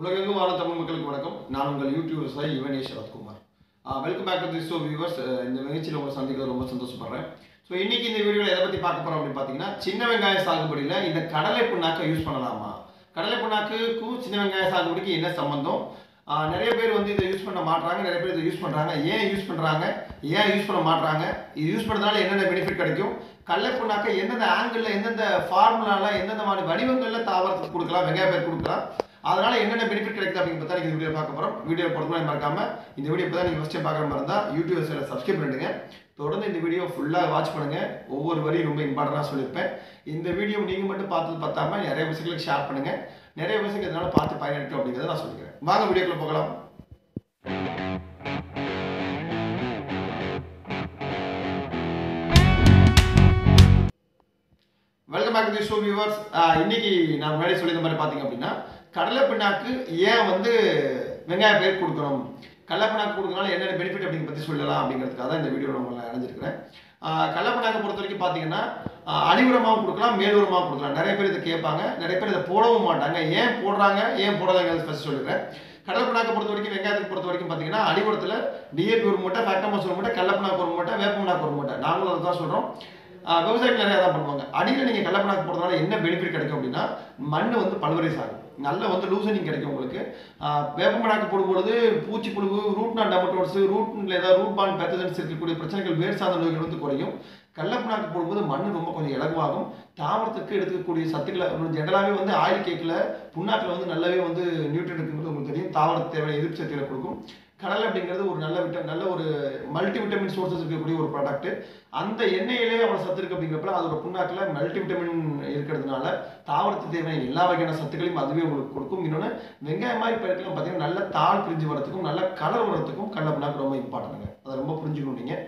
உலகெங்கும் வாழும் தமிழ் மக்களுக்கு வணக்கம் நான் உங்கள் யூடியூப் விவசாயி Yuvanesh Sarathkumar welcome back to this show viewers இந்த நிகழ்ச்சியில் உங்களை சந்திக்கிறது ரொம்ப சந்தோஷப்படுறேன் ஸோ இன்னைக்கு இந்த வீடியோவில் எதை பற்றி பார்க்க போகிறோம் அப்படின்னு பார்த்தீங்கன்னா சின்ன வெங்காய சாகுபடியில் இந்த கடலை புண்ணாக்கை யூஸ் பண்ணலாமா கடலை புண்ணாக்குக்கும் சின்ன வெங்காய சாகுபடிக்கு என்ன சம்பந்தம் ஆஹ் நிறைய பேர் வந்து இதை யூஸ் பண்ண மாட்றாங்க நிறைய பேர் இதை யூஸ் பண்ணுறாங்க ஏன் யூஸ் பண்ணுறாங்க ஏன் யூஸ் பண்ண மாட்றாங்க இது யூஸ் பண்ணுறதுனால என்னென்ன பெனிஃபிட் கிடைக்கும் கடலை புண்ணாக்கை எந்தெந்த ஆங்கிளில் எந்தெந்த ஃபார்முலால எந்தெந்த மாதிரி வடிவங்களில் தாவரத்துக்கு கொடுக்கலாம் வெங்காய பேர் கொடுக்கலாம் அதனால என்னென்ன பெனிஃபிட் கிடைக்குது அப்படின்னு பார்த்தா இந்த வீடியோ பார்க்க போகிறோம் வீடியோ பொறுத்தவரை மறக்காம இந்த வீடியோ இப்போ தான் நீங்கள் ஃபஸ்ட் டைம் பார்க்குற மாதிரி இருந்தால் யூடியூப் சேனல் சப்ஸ்கிரைப் பண்ணிடுங்க தொடர்ந்து இந்த வீடியோ ஃபுல்லாக வாட்ச் பண்ணுங்க ஒவ்வொரு வரியும் ரொம்ப இம்பார்ட்டண்டாக சொல்லியிருப்பேன் இந்த வீடியோ நீங்கள் மட்டும் பார்த்தது பார்த்தாம நிறைய விஷயங்களுக்கு ஷேர் பண்ணுங்க நிறைய விஷயங்கள் இதனால பார்த்து பயனளிக்கும் அப்படிங்கிறத நான் சொல்லிக்கிறேன் வாங்க வீடியோக்குள்ள போகலாம் welcome back to show viewers இன்னைக்கு நான் முன்னாடி சொல்லியிருந்த மாதிரி பார்த்தீங்க அப்படின்னா கடலை பிண்ணாக்கு ஏன் வந்து வெங்காய பயிர் கொடுக்கணும் கடலை பிண்ணாக்கு கொடுக்கறனால என்னென்ன பெனிஃபிட் அப்படிங்க பற்றி சொல்லலாம் அப்படிங்கிறதுக்காக தான் இந்த வீடியோ உங்களை அடைஞ்சிருக்கிறேன் கடலை பிண்ணாக்கை பொறுத்த வரைக்கும் பார்த்தீங்கன்னா ஆஹ் அடிவுரமாகவும் கொடுக்கலாம் மேலுரமாகவும் கொடுக்கலாம் நிறைய பேர் இதை கேட்பாங்க நிறைய பேர் இதை போடவும் மாட்டாங்க ஏன் போடுறாங்க ஏன் போடாதங்கிறது ஃபஸ்ட் சொல்லிடுறேன் கடலை பிண்ணாக்கை பொறுத்த வரைக்கும் வெங்காயத்துக்கு பொறுத்த வரைக்கும் பார்த்தீங்கன்னா அடிவுரத்தில் டிஏபி ஒரு மூட்டை ஃபேக்டமாஸ் ஒரு மூட்டை கடலை பிண்ணாக்கு ஒரு மூட்டை வேப்ப பிண்ணாக்கு ஒரு மூட்டை நாங்களும் அதை தான் சொல்கிறோம் விவசாயிகள் நிறைய தான் பண்ணுவாங்க அடியில் நீங்கள் கடலப்பணாக்கு போடுறதுனால என்ன பெனிஃபிட் கிடைக்கும் அப்படின்னா மண் வந்து பல்வரைஸ் ஆகும் நல்ல வந்து லூசனிங் கிடைக்கும் உங்களுக்கு வேப்பமணாக்கு போடும்பொழுது பூச்சி புழுவு ரூட் நாட் டமட்டோட்ஸ் ரூட்ல ஏதாவது ரூட் பான் பேத்தஜன்ஸ் இருக்கக்கூடிய பிரச்சனைகள் வேர் சார்ந்த நோய்கள் வந்து குறையும் கடலப்பணாக்கு போடும்போது மண் ரொம்ப கொஞ்சம் இலகுவாகும் தாவரத்துக்கு எடுக்கக்கூடிய சத்துக்களை ஜெனரலாகவே வந்து ஆயில் கேக்கில் புண்ணாக்கில் வந்து நல்லாவே வந்து நியூட்ரன் இருக்குங்கிறது உங்களுக்கு தெரியும் தாவரத்து தேவையான எதிர்ப்பு சக்திகளை கொடுக்கும் கடலை அப்படிங்கிறது ஒரு நல்ல விட்ட நல்ல ஒரு மல்டி விட்டமின் சோர்சஸ் இருக்கக்கூடிய ஒரு ப்ராடக்ட் அந்த எண்ணெயிலே அவ்வளோ சத்து இருக்கு அப்படிங்கிறப்ப அதோட புண்ணாக்கில் மல்டி விட்டமின் இருக்கிறதுனால தாவரத்து தேவையான எல்லா வகையான சத்துக்களையும் அதுவே உங்களுக்கு கொடுக்கும் இன்னொன்று வெங்காயம் மாதிரி பயிர்கள்லாம் பார்த்தீங்கன்னா நல்ல தாள் பிரிஞ்சு வரதுக்கும் நல்ல கலர் வரதுக்கும் கடலை புண்ணாக்கு ரொம்ப இம்பார்ட்டன்ங்க அதை ரொம்ப புரிஞ்சுக்கணும் நீங்கள்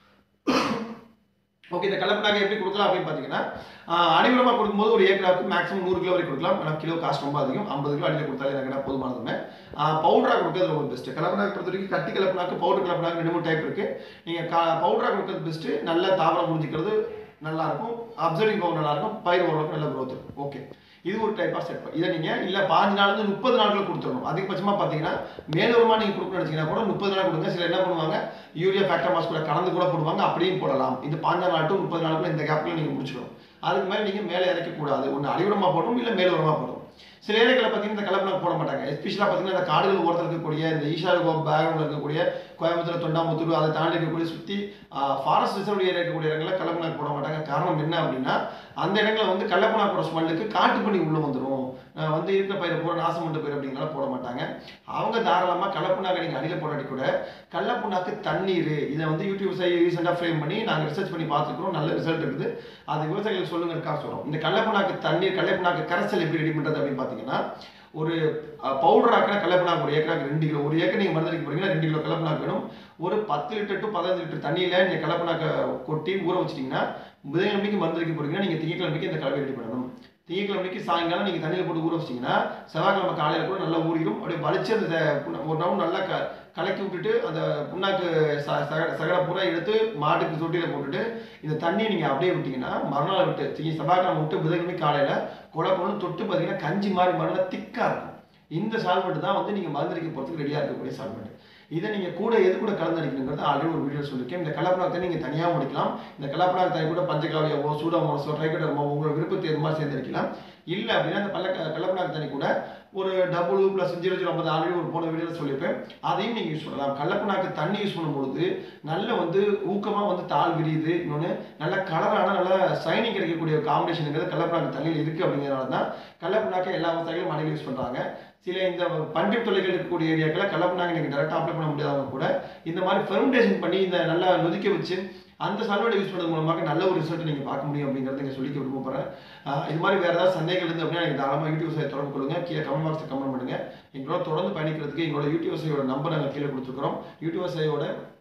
ஓகே இந்த கலப்படாக எப்படி கொடுக்கலாம் அப்படின்னு பார்த்தீங்கன்னா அடிவரமாக கொடுக்கும்போது ஒரு ஏக்கராவுக்கு மேக்ஸிமம் நூறு கிலோ வரைக்கும் கொடுக்கலாம் ஆனால் கிலோ காஸ்ட் ரொம்ப அதிகம் ஐம்பது கிலோ அடியில் கொடுத்தாலே எனக்கு போதுமானதுமே பவுடராக கொடுக்கறது ரொம்ப பெஸ்ட்டு கலப்படாக பொறுத்த வரைக்கும் கட்டி கலப்படாக்கு பவுடர் கலப்படாக்கு ரெண்டு மூணு டைப் இருக்குது நீங்கள் கா பவுடராக கொடுக்கறது பெஸ்ட்டு நல்ல தாவரம் முடிஞ்சிக்கிறது நல்லாயிருக்கும் அப்சர்விங் பவர் நல்லாயிருக்கும் பயிர் ஓரளவுக்கு நல்ல growth இருக்கும் ஓகே இது ஒரு டைப் ஆஃப் செட் இதை நீங்கள் இல்லை பாஞ்சு நாள்லேருந்து முப்பது நாட்கள் கொடுத்துடணும் அதிகபட்சமாக பார்த்தீங்கன்னா மேலூரமாக நீங்கள் கொடுக்கணும்னு நினச்சிங்கன்னா கூட முப்பது நாள் கொடுங்க சில என்ன பண்ணுவாங்க யூரியா ஃபேக்டர் மாஸ் கூட கலந்து கூட போடுவாங்க அப்படியும் போடலாம் இது பாஞ்சு நாள் டு முப்பது நாளுக்குள்ள இந்த கேப்பில் நீங்கள் முடிச்சிடணும் அதுக்கு மேலே நீங்கள் மேலே இறக்கக்கூடாது ஒன்று அடிவுரமாக போடணும் இல்லை மேலுரமாக போடணும் சில ஏரியாக்களில் பார்த்தீங்கன்னா இந்த கலப்பெல்லாம் போட மாட்டாங்க எஸ்பெஷலாக பார்த்தீங்கன்னா இந்த காடுகள் ஓரத்தில் இருக்கக்கூடிய இந்த ஈஷா பேக்ரவுண்டில் இருக்கக்கூடிய கோயம்புத்தூர் தொண்டாமுத்தூர் அதை தாண்டி இருக்கக்கூடிய சுற்றி ஃபாரஸ்ட் ரிசர்வ் ஏரியா இருக்கக்கூடிய இடங்களில் கலப்பெல்லாம் போட மாட்டாங்க காரணம் என்ன அப்படின்னா அந்த இடங்களில் வந்து கள்ளப்பனாக்கோட ஸ்மெல்லுக்கு காட்டுப்பண்ணி உள்ளே வந்துடும் வந்து இருக்கிற பயிரை பூரா நாசம் பண்ண பயிர் அப்படிங்கிறனால போட மாட்டாங்க அவங்க தாராளமாக கள்ளப்புண்ணாக்கு நீங்கள் அடியில் போடாட்டி கூட கள்ளப்புண்ணாக்கு தண்ணீர் இதை வந்து யூடியூப் சை ரீசெண்டாக ஃப்ரேம் பண்ணி நாங்கள் ரிசர்ச் பண்ணி பார்த்துருக்குறோம் நல்ல ரிசல்ட் இருக்குது அது விவசாயிகளுக்கு சொல்லுங்கிறதுக்காக சொல்கிறோம் இந்த கள்ளப்புண்ணாக்கு தண்ணீர் கள்ளப்புண்ணாக்கு கரைசல் எப்படி ரெடி பண்ணுறது அப்படின்னு பார்த்தீங்கன்னா ஒரு பவுடர் ஆக்கினா கலப்பனாக்கு ஒரு ஏக்கராக்கு ரெண்டு கிலோ ஒரு ஏக்கர் நீங்கள் மருந்தடிக்க போறீங்கன்னா ரெண்டு கிலோ கலப்பனாக்கு வேணும் ஒரு பத்து லிட்டர் டு பதினஞ்சு லிட்டர் தண்ணியில் நீங்கள் கலப்பனாக்க கொட்டி ஊற வச்சிட்டிங்கன்னா புதன்கிழமைக்கு மருந்தடிக்க போறீங்கன்னா நீங்கள் திங்கக்கிழமைக்கு இந்த கலவை ரெடி பண்ணணும் திங்கக்கிழமைக்கு சாயங்காலம் நீங்கள் தண்ணியில் போட்டு ஊற வச்சிட்டிங்கன்னா செவ்வாய்க்கிழமை காலையில் கூட நல்லா ஊறிடும் அப்படியே வலிச்சு அந்த செ- ஒரு ரவுண்ட் நல்லா க கலக்கி விட்டுட்டு அந்த புண்ணாக்கு ச சக- சகலை பூரா எடுத்து மாட்டுக்கு தொட்டியில் போட்டுட்டு இந்த தண்ணியை நீங்கள் அப்படியே விட்டீங்கன்னா மறுநாள் விட்டு திங்க செவ்வாய்க்கிழமை விட்டு புதன்கிழமை காலையில் குழப்பம்னு தொட்டு பார்த்தீங்கன்னா கஞ்சி மாதிரி மறுநாள் திக்காக இருக்கும் இந்த சால்மெண்ட் தான் வந்து நீங்கள் மருந்தடிக்க போகிறதுக்கு ரெடியாக இருக்கக்கூடிய சால்மெண்ட் இதை நீங்கள் கூட எது கூட கலந்தடிக்கணுங்கிறது ஆல்ரெடி ஒரு வீடியோ சொல்லியிருக்கேன் இந்த கலப்பணத்தை நீங்கள் தனியாக முடிக்கலாம் இந்த கலப்பணத்தை தனி கூட பஞ்சகாவியாவோ சூடாமோசோ ட்ரைகோடர்மோ உங்களோட விருப்பத்தை எது மாதிரி சேர்ந்தடிக்கலாம் இல்லை அப்படின்னா அந்த பல்ல கலப்பணாக்கு தனி கூட ஒரு டபுள் ப்ளஸ் ஜீரோ ஜீரோ ஐம்பது ஆல்ரெடி ஒரு போன வீடியோவில் சொல்லியிருப்பேன் அதையும் நீங்கள் யூஸ் பண்ணலாம் கள்ளப்புண்ணாக்கு தண்ணி யூஸ் பண்ணும்பொழுது நல்ல வந்து ஊக்கமாக வந்து தாள் விரியுது இன்னொன்று நல்ல கலரான நல்ல ஷைனிங் கிடைக்கக்கூடிய காம்பினேஷனுங்கிறது கள்ளப்புண்ணாக்கு தண்ணியில் இருக்குது அப்படிங்கிறனால தான் கள்ளப்புண்ணாக்கை எல்லா விவசாயிகளும் மனையில் யூஸ் பண்ணுறாங்க சில இந்த பண்டி தொலைகள் இருக்கக்கூடிய ஏரியாக்களில் கலப்புனாங்க நீங்கள் டேரெக்டாக அப்ளை பண்ண முடியாதவங்க கூட இந்த மாதிரி ஃபெர்மெண்டேஷன் பண்ணி இந்த நல்லா நொதிக்க வச்சு அந்த சல்வெட்டை யூஸ் பண்ணுறது மூலமாக நல்ல ஒரு ரிசல்ட் நீங்கள் பார்க்க முடியும் அப்படிங்கிறத இங்கே சொல்லிக்க விரும்பப்படுறேன் ஆஹ் இது மாதிரி வேறு ஏதாவது சந்தேகங்கள் இருந்து அப்படின்னா எனக்கு தாராளமாக யூடியூப் சைட் தொடர்பு கொள்ளுங்க கீழே கமெண்ட் பாக்ஸில் கமெண்ட் பண்ணுங்கள் எங்களோட தொடர்ந்து பயணிக்கிறதுக்கு எங்களோட யூடியூப் சையோட நம்பர் நாங்கள் கீழே கொடுத்துருக்குறோம் யூடியூப் சையோட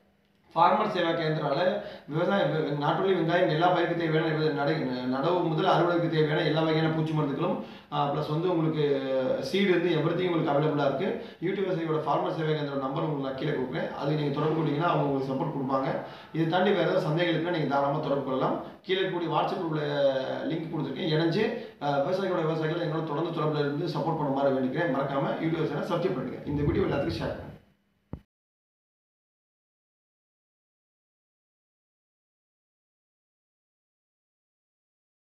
ஃபார்மர் சேவா கேந்திரால விவசாய வி- நாட்டுள்ளி வெங்காயம் எல்லா பயிருக்கு தேவையான வித- நடை நடவு முதல் அறுவடைக்கு தேவையான எல்லா வகையான பூச்சி மருந்துகளும் ப்ளஸ் வந்து உங்களுக்கு சீடு இருந்து எவ்ரிதிங் உங்களுக்கு அவைலபிளாக இருக்குது யூடியூபர்ஸையோட ஃபார்மர் சேவை கேந்திர நம்பர் உங்களுக்கு நான் கீழே கொடுக்குறேன் அது நீங்கள் தொடர்பு கொண்டீங்கன்னா அவங்க உங்களுக்கு சப்போர்ட் கொடுப்பாங்க இதை தாண்டி வேறு ஏதாவது சந்தேகம் இருக்குன்னா நீங்கள் தாராளமாக தொடர்பு கொள்ளலாம் கீழே கூடிய வாட்ஸ்அப் உள்ள லிங்க் கொடுத்துருக்கேன் இணைஞ்சு அஹ், விவசாயிகளோட விவசாயிகள் எங்களோட தொடர்ந்து தொடர்பில் இருந்து சப்போர்ட் பண்ண மாதிரி வேண்டிக்கிறேன் மறக்காமல் யூடியூபர்ஸ் சப்ஸ்கிரைப் பண்ணுங்க இந்த வீடியோ எல்லாத்துக்கும் ஷேர் பண்ணுங்க